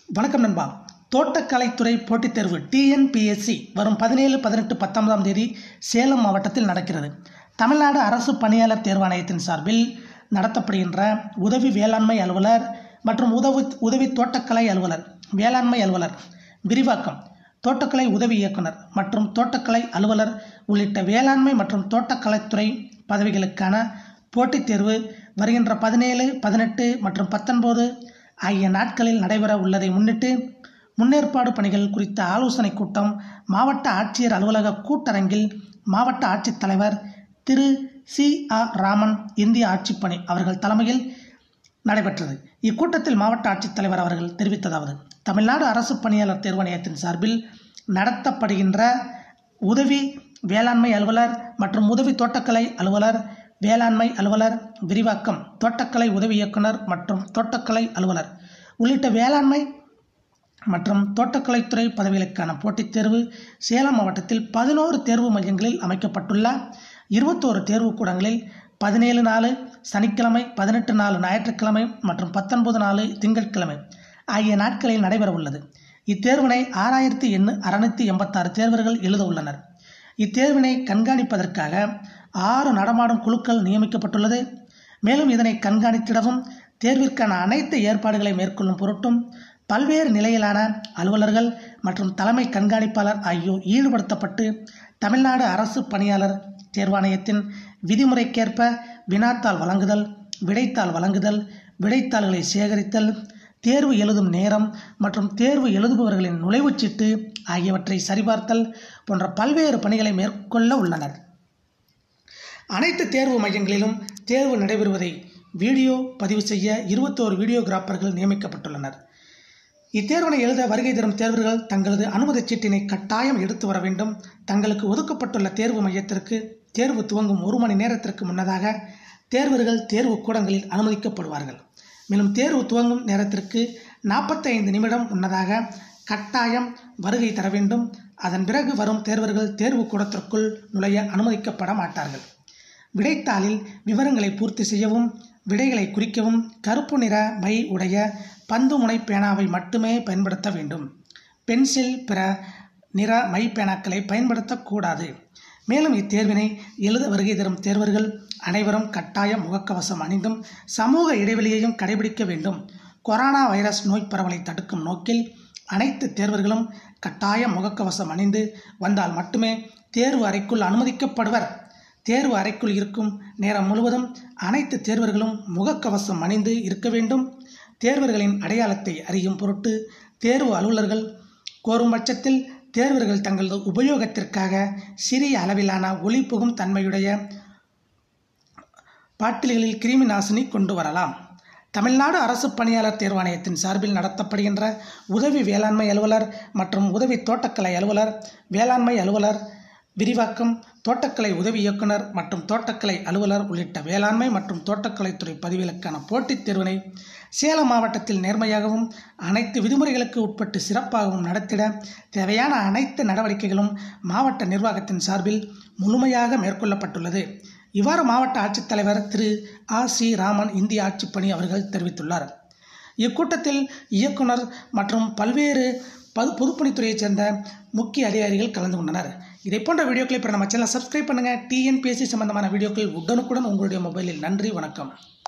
வணக்கம் நண்பா தோட்டக்கலைத்துறை போட்டித் தேர்வு டிஎன்பிஎஸ்சி வரும் பதினேழு பதினெட்டு பத்தொன்பதாம் தேதி சேலம் மாவட்டத்தில் நடக்கிறது தமிழ்நாடு அரசு பணியாளர் தேர்வாணையத்தின் சார்பில் நடத்தப்படுகின்ற உதவி வேளாண்மை அலுவலர் மற்றும் உதவி உதவி தோட்டக்கலை அலுவலர் வேளாண்மை அலுவலர் விரிவாக்கம் தோட்டக்கலை உதவி இயக்குனர் மற்றும் தோட்டக்கலை அலுவலர் உள்ளிட்ட வேளாண்மை மற்றும் தோட்டக்கலைத்துறை பதவிகளுக்கான போட்டித் தேர்வு வருகின்ற பதினேழு பதினெட்டு மற்றும் பத்தொன்பது ஆகிய நாட்களில் நடைபெற உள்ளதை முன்னிட்டு முன்னேற்பாடு பணிகள் குறித்த ஆலோசனைக் கூட்டம் மாவட்ட ஆட்சியர் அலுவலக கூட்டரங்கில் மாவட்ட ஆட்சித்தலைவர் திரு சி ஆர் ராமன் இந்திய ஆட்சிப்பணி அவர்கள் தலைமையில் நடைபெற்றது இக்கூட்டத்தில் மாவட்ட ஆட்சித்தலைவர் அவர்கள் தெரிவித்ததாவது தமிழ்நாடு அரசு பணியாளர் தேர்வாணையத்தின் சார்பில் நடத்தப்படுகின்ற உதவி வேளாண்மை அலுவலர் மற்றும் உதவி தோட்டக்கலை அலுவலர் வேளாண்மை அலுவலர் விரிவாக்கம் தோட்டக்கலை உதவி இயக்குனர் மற்றும் தோட்டக்கலை அலுவலர் உள்ளிட்ட வேளாண்மை மற்றும் தோட்டக்கலைத்துறை பதவிகளுக்கான போட்டித் தேர்வு சேலம் மாவட்டத்தில் பதினோரு தேர்வு மையங்களில் அமைக்கப்பட்டுள்ள இருபத்தோரு தேர்வுக்கூடங்களில் பதினேழு நாலு சனிக்கிழமை பதினெட்டு நாலு ஞாயிற்றுக்கிழமை மற்றும் பத்தொன்பது நாலு திங்கட்கிழமை ஆகிய நாட்களில் நடைபெற உள்ளது இத்தேர்வினை ஆறாயிரத்தி எண்ணு அறுநூத்தி எண்பத்தாறு தேர்வர்கள் எழுத உள்ளனர் இத்தேர்வினை கண்காணிப்பதற்காக ஆறு நடமாடும் குழுக்கள் நியமிக்கப்பட்டுள்ளது மேலும் இதனை கண்காணித்திடவும் தேர்விற்கான அனைத்து ஏற்பாடுகளை மேற்கொள்ளும் பொருட்டும் பல்வேறு நிலையிலான அலுவலர்கள் மற்றும் தலைமை கண்காணிப்பாளர் ஆகியோர் ஈடுபடுத்தப்பட்டு தமிழ்நாடு அரசு பணியாளர் தேர்வாணையத்தின் விதிமுறைக்கேற்ப வினாத்தாள் வழங்குதல் விடைத்தாள் வழங்குதல் விடைத்தாள்களை சேகரித்தல் தேர்வு எழுதும் நேரம் மற்றும் தேர்வு எழுதுபவர்களின் நுழைவுச்சீட்டு ஆகியவற்றை சரிபார்த்தல் போன்ற பல்வேறு பணிகளை மேற்கொள்ள உள்ளனர் அனைத்து தேர்வு மையங்களிலும் தேர்வு நடைபெறுவதை வீடியோ பதிவு செய்ய இருபத்தோரு வீடியோகிராஃபர்கள் நியமிக்கப்பட்டுள்ளனர் இத்தேர்வினை எழுத வருகை தரும் தேர்வர்கள் தங்களது அனுமதிச் சீட்டினை கட்டாயம் எடுத்து வர வேண்டும் தங்களுக்கு ஒதுக்கப்பட்டுள்ள தேர்வு மையத்திற்கு தேர்வு துவங்கும் ஒரு மணி நேரத்திற்கு முன்னதாக தேர்வர்கள் தேர்வு கூடங்களில் அனுமதிக்கப்படுவார்கள் மேலும் தேர்வு துவங்கும் நேரத்திற்கு நாற்பத்தைந்து நிமிடம் முன்னதாக கட்டாயம் வருகை தர வேண்டும் அதன் பிறகு வரும் தேர்வர்கள் தேர்வு கூடத்திற்குள் நுழைய அனுமதிக்கப்பட மாட்டார்கள் விடைத்தாளில் விவரங்களை பூர்த்தி செய்யவும் விடைகளை குறிக்கவும் கருப்பு நிற மை உடைய பந்து முனை பேனாவை மட்டுமே பயன்படுத்த வேண்டும் பென்சில் பிற நிற மை பேனாக்களை பயன்படுத்தக்கூடாது மேலும் இத்தேர்வினை எழுத வருகை தரும் தேர்வர்கள் அனைவரும் கட்டாய முகக்கவசம் அணிந்தும் சமூக இடைவெளியையும் கடைபிடிக்க வேண்டும் கொரோனா வைரஸ் நோய் பரவலை தடுக்கும் நோக்கில் அனைத்து தேர்வர்களும் கட்டாய முகக்கவசம் அணிந்து வந்தால் மட்டுமே தேர்வு அறைக்குள் அனுமதிக்கப்படுவர் தேர்வு அறைக்குள் இருக்கும் நேரம் முழுவதும் அனைத்து தேர்வர்களும் முகக்கவசம் அணிந்து இருக்க வேண்டும் தேர்வர்களின் அடையாளத்தை அறியும் பொருட்டு தேர்வு அலுவலர்கள் கோரும் பட்சத்தில் தேர்வர்கள் தங்களது உபயோகத்திற்காக சிறிய அளவிலான ஒளி புகும் தன்மையுடைய பாட்டில்களில் கிருமி நாசினி கொண்டு வரலாம் தமிழ்நாடு அரசு பணியாளர் தேர்வாணையத்தின் சார்பில் நடத்தப்படுகின்ற உதவி வேளாண்மை அலுவலர் மற்றும் உதவி தோட்டக்கலை அலுவலர் வேளாண்மை அலுவலர் விரிவாக்கம் தோட்டக்கலை உதவி இயக்குனர் மற்றும் தோட்டக்கலை அலுவலர் உள்ளிட்ட வேளாண்மை மற்றும் தோட்டக்கலைத்துறை பதிவுகளுக்கான போட்டித் தேர்வினை சேலம் மாவட்டத்தில் நேர்மையாகவும் அனைத்து விதிமுறைகளுக்கு உட்பட்டு சிறப்பாகவும் நடத்திட தேவையான அனைத்து நடவடிக்கைகளும் மாவட்ட நிர்வாகத்தின் சார்பில் முழுமையாக மேற்கொள்ளப்பட்டுள்ளது இவ்வாறு மாவட்ட ஆட்சித்தலைவர் திரு ஆ சி ராமன் இந்திய ஆட்சிப்பணி அவர்கள் தெரிவித்துள்ளார் இக்கூட்டத்தில் இயக்குனர் மற்றும் பல்வேறு பது பொதுப்பணித்துறையைச் சேர்ந்த முக்கிய அதிகாரிகள் கலந்து கொண்டனர் இதை போன்ற வீடியோக்களை இப்போ நம்ம சேனலை சப்ஸ்கிரைப் பண்ணுங்கள் டிஎன்பிஎஸ்சி சம்பந்தமான வீடியோக்கள் உடனுக்குடன் உங்களுடைய மொபைலில் நன்றி வணக்கம்